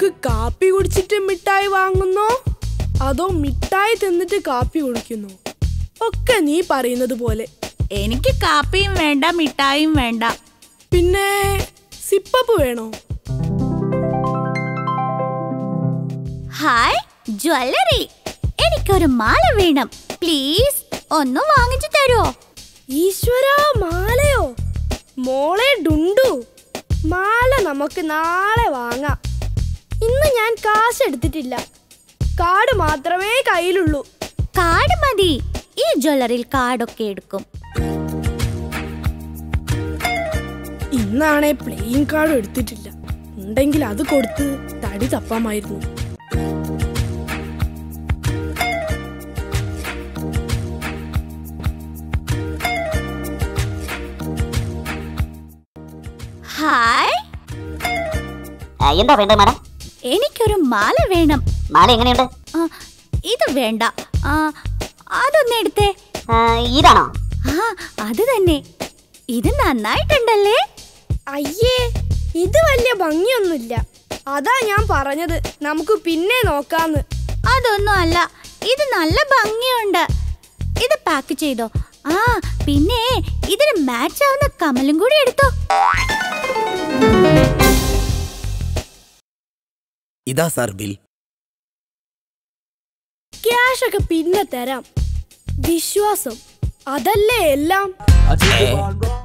നമുക്ക് കാപ്പി കുടിച്ചിട്ട് മിഠായി വാങ്ങുന്നോ അതോ മിഠായി തിന്നിട്ട് കാപ്പി കുടിക്കുന്നോ ഒക്കെ നീ പറയുന്നത് പോലെ എനിക്ക് കാപ്പിയും വേണ്ട മിഠായിയും വേണ്ട പിന്നെ സിപ്പപ്പ് വേണോ ഹായ് ജ്വല്ലറി എനിക്കൊരു മാല വേണം പ്ലീസ് ഒന്ന് വാങ്ങിച്ചു തരുമോ ഈശ്വര മാലയോ മോളെ ഡുണ്ടു മാല നമുക്ക് നാളെ വാങ്ങാം ഇന്ന് ഞാൻ കാശ് എടുത്തിട്ടില്ല കാർഡ് മാത്രമേ കയ്യിലുള്ളൂ കാർഡ് മതി ഈ ജ്വല്ലറിയിൽ കാർഡൊക്കെ എടുക്കും ഇന്നാണേ പ്ലേയിങ് കാർഡ് എടുത്തിട്ടില്ല ഉണ്ടെങ്കിൽ അത് കൊടുത്ത് തടി തപ്പാമായിരുന്നു ഹായ് ആ, എന്താ വേണ്ടത് മാഡം എനിക്കൊരു മാല വേണം മാല എങ്ങനെയുണ്ട് ആ, ഇത് വേണ്ട ആ, അതൊന്ന് എടുത്തേ ആ, ഇതാണോ ആ അത് തന്നെ ഇത് നന്നായിട്ടുണ്ടല്ലേ അയ്യേ ഇത് വലിയ ഭംഗിയൊന്നുമില്ല അതാ ഞാൻ പറഞ്ഞത് നമുക്ക് പിന്നെ നോക്കാന്ന് അതൊന്നും അല്ല ഇത് നല്ല ഭംഗിയുണ്ട് ഇത് പാക്ക് ചെയ്തോ ആ പിന്നെ ഇതിന് മാച്ച് ആവുന്ന കമലും കൂടി എടുത്തോ ഇതാ സാർ ബിൽ ക്യാഷ് ഒക്കെ പിന്നെ തരാം വിശ്വാസം അതല്ലേ എല്ലാം ഏ,